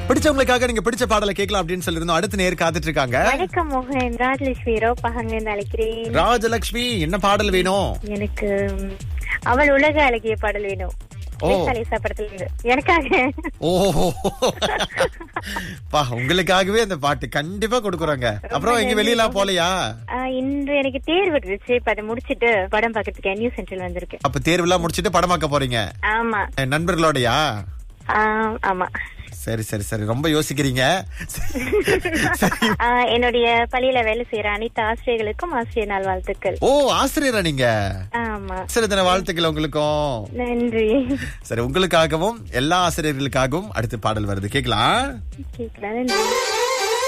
பிடிச்சவங்களுக்காக நீங்க பிடிச்ச பாடலை கேட்கலாம் அப்படின்னு சொல்லிருந்தோம் அடுத்து நேர் காத்துட்டு இருக்காங்க வணக்கம் மோகன் ராஜலட்சுமி ரோப்பகங்க அழைக்கிறேன் ராஜலட்சுமி என்ன பாடல் வேணும் எனக்கு ம், அவள் உலக அழகிய பாடல் வேணும் ஓ. லேசா படத்துல இருந்து எனக்காக ஓஹோ பா உங்களுக்காகவே அந்த பாட்டு கண்டிப்பா கொடுக்குறோங்க அப்புறம் எங்க வெளியெல்லாம் போலையா ஆ, இன்று எனக்கு தேர்வு இருந்துச்சு இப்ப அதை முடிச்சிட்டு படம் பாக்கிறதுக்கு நியூ சென்ட்ரல் வந்திருக்கேன் அப்ப தேர்வெல்லாம் முடிச்சிட்டு படம் பார்க்க போறீங்க ஆமா அஹ், நண்பர்களோடயா ஆ, ஆமா சரி சரி சரி ரொம்ப யோசிக்கிறீங்க சரி. ஆ, என்னுடைய பள்ளியில வேலை செய்யற அனைத்து ஆசிரியர்களுக்கும் ஆசிரியர் நாள் வாழ்த்துக்கள் ஓ ஆசிரியரா நீங்க ஆமா சரி தின வாழ்த்துக்கள் உங்களுக்கும் நன்றி சரி உங்களுக்காகவும் எல்லா ஆசிரியர்களுக்காகவும் அடுத்து பாடல் வருது கேக்கலாம் கேட்கலாம் நன்றி